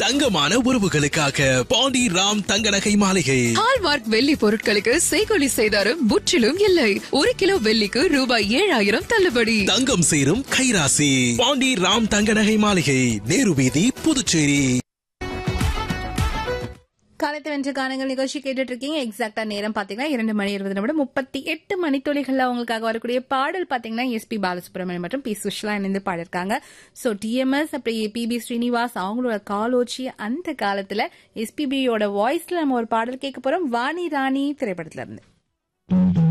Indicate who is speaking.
Speaker 1: தங்கமான உறவுகளுக்காக பாண்டி ராம் தங்க நகை மாளிகை
Speaker 2: ஹால்மார்க் வெள்ளி பொருட்களுக்கு செய்கொலி செய்தாரும் முற்றிலும் இல்லை ஒரு கிலோ வெள்ளிக்கு ரூபாய் ஏழாயிரம் தள்ளுபடி
Speaker 1: தங்கம் சேரும் கைராசி பாண்டி ராம் தங்க நகை மாளிகை நேரு வீதி புதுச்சேரி
Speaker 3: காலத்து வென்ற கானங்கள் நிகழ்ச்சி கேட்டுட்டு இருக்கீங்க எக்ஸாக்டா நேரம் பாத்தீங்கன்னா இரண்டு மணி இருபது நிமிடம் முப்பத்தி எட்டு மணித்துளிகள்ல உங்களுக்காக வரக்கூடிய பாடல் பாத்தீங்கன்னா எஸ்பி பாலசுப்ரமணியம் மற்றும் பி சுஷ்லா இணைந்து பாடிருக்காங்க சோ டிஎம்எஸ் அப்புறம் பிபி ஸ்ரீனிவாஸ் அவங்களோட காலோச்சி அந்த காலத்துல எஸ்பிபியோட வாய்ஸ்ல நம்ம ஒரு பாடல் கேட்க போறோம் வாணி ராணி திரைப்படத்துல இருந்து